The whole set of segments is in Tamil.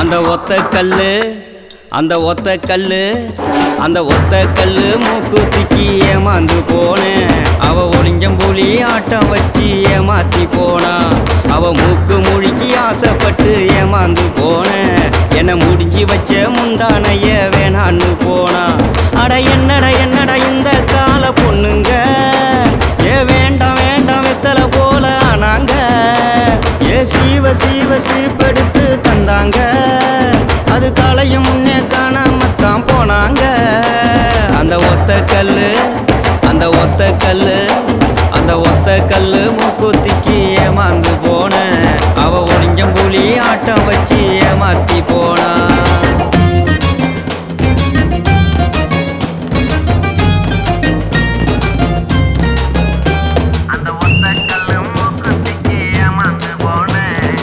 அந்த ஒத்த கல்லு அந்த ஒத்த கல்லு அந்த ஒத்த கல்லு மூக்குத்திக்கு ஏமாந்து போனேன் அவ ஒளிஞ்சம்புலி ஆட்டம் வச்சு ஏமாத்தி போனா அவ மூக்கு முழுக்கி ஆசைப்பட்டு ஏமாந்து போனேன் என்ன முடிஞ்சு வச்ச முந்தானைய வேணான்னு போனா அட என்னடா என்னடா இந்த கால பொண்ணுங்க ஏ வேண்டாம் வேண்டாம் வெத்தலை போல ஆனாங்க ஏ சீவ சீவ சீப்படுத்து தந்தாங்க அது காலையும் முன்னே காணாமத்தான் போனாங்க அந்த ஒத்த கல்லு அந்த ஒத்த கல்லு அந்த ஒத்த கல்லு மூக்குத்திக்கு ஏமாந்து போன அவ ஒளிஞ்சம்புலி ஆட்டம் வச்சு ஏமாத்தி போனா அந்த ஒத்த கல்லு மூக்குத்திக்கு ஏமாந்து போனேன்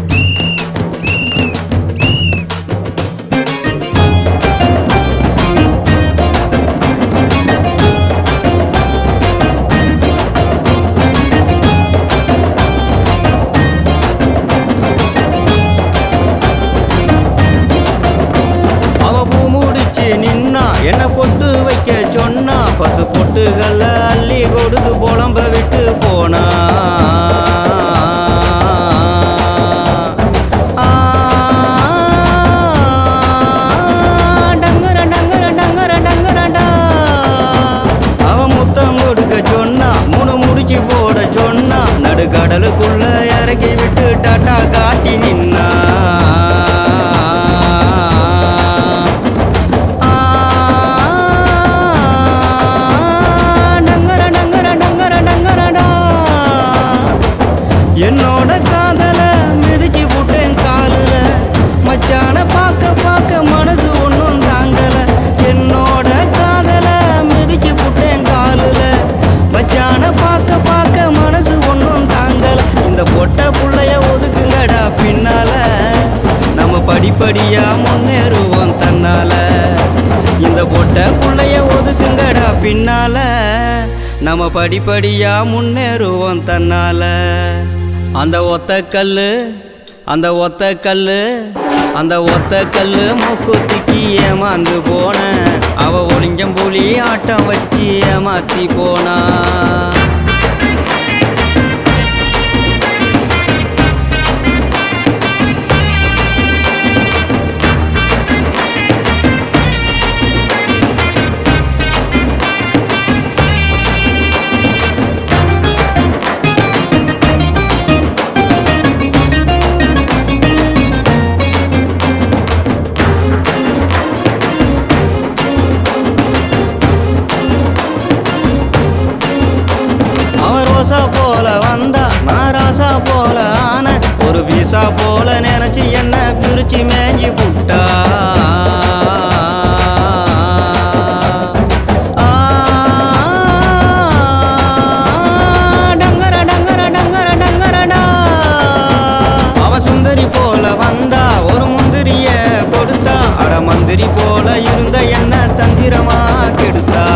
அவ பூ முடிச்சு நின்னா என்ன பொட்டு வைக்க சொன்னா பத்து பொட்டுகள்ல அள்ளி கொடுத்து புலம்ப விட்டு போனா ஆ, டங்கர, டங்கர, டங்கர, டங்கரடா. அவ முத்தம் கொடுக்க சொன்னா மூணு முடிச்சு போட சொன்னா நடுக்கடலுக்குள்ள இறக்கி விட்டு டாட்டா காட்டி நின்னா ஆ, டங்கர, டங்கர, டங்கர, டங்கரடா. என்னோட காதல மிதிச்சு புட்டேன் காலுல மச்சான பார்க்க பார்க்க மனசு ஒன்றும் தாங்கல என்னோட காதல மிதிச்சு புட்டேன் காலுல மச்சான பார்க்க பார்க்க மனசு ஒன்றும் தாங்கல இந்த பொட்ட புள்ளைய ஒதுக்குங்கடா பின்னால நம்ம படிப்படியா முன்னேறுவோம் தன்னால இந்த பொட்ட புள்ளைய ஒதுக்குங்கடா பின்னால நம்ம படிப்படியா முன்னேறுவோம் தன்னால அந்த ஒத்த கல்லு அந்த ஒத்த கல்லு அந்த ஒத்த கல்லு மூக்குத்திக்கு ஏமாந்து போன அவ ஒளிஞ்சம்புலி ஆட்டம் வச்சு ஏமாத்தி போனா அவ ரோசா போல வந்தா நான் ராசா போல ஆன ஒரு வீசா போல நினைச்சு என்ன பிரிச்சு மேஞ்சி புட்டா ஆ, டங்கர, டங்கர, டங்கர, டங்கரடா. அவ சுந்தரி போல வந்தா ஒரு முந்திரிய கொடுத்தா அட மந்திரி போல இருந்த என்ன தந்திரமா கெடுத்தா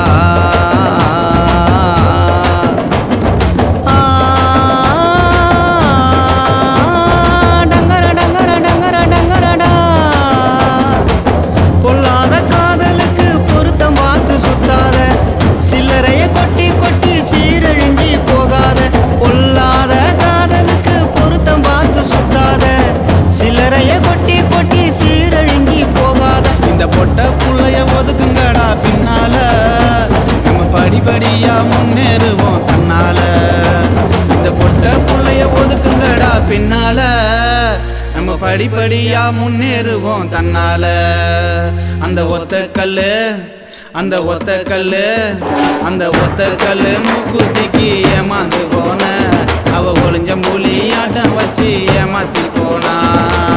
ஆ, டங்கர, டங்கர, டங்கர, டங்கரடா. பொல்லாத காதலுக்கு பொருத்தம் பார்த்து சுத்தாத சில்லறைய கொட்டி கொட்டி சீரழிஞ்சி போகாத பொல்லாத காதலுக்கு பொருத்தம் பார்த்து சுத்தாத சில்லறைய கொட்டி கொட்டி சீரழிஞ்சி போகாத இந்த பொட்ட புள்ளைய ஒதுக்குங்கடா பின்னால நம்ம படிப்படியா முன்னேறுவோம் தன்னால இந்த பொட்ட புள்ளைய ஒதுக்குங்கடா பின்னால நம்ம படிப்படியா முன்னேறுவோம் தன்னால அந்த ஒத்த கல்லு அந்த ஒத்த கல்லு அந்த ஒத்த கல்லு மூக்குத்திக்கு ஏமாந்து போன அவ ஒளிஞ்ச மூலி ஆட்டம் வச்சு ஏமாத்தி போனா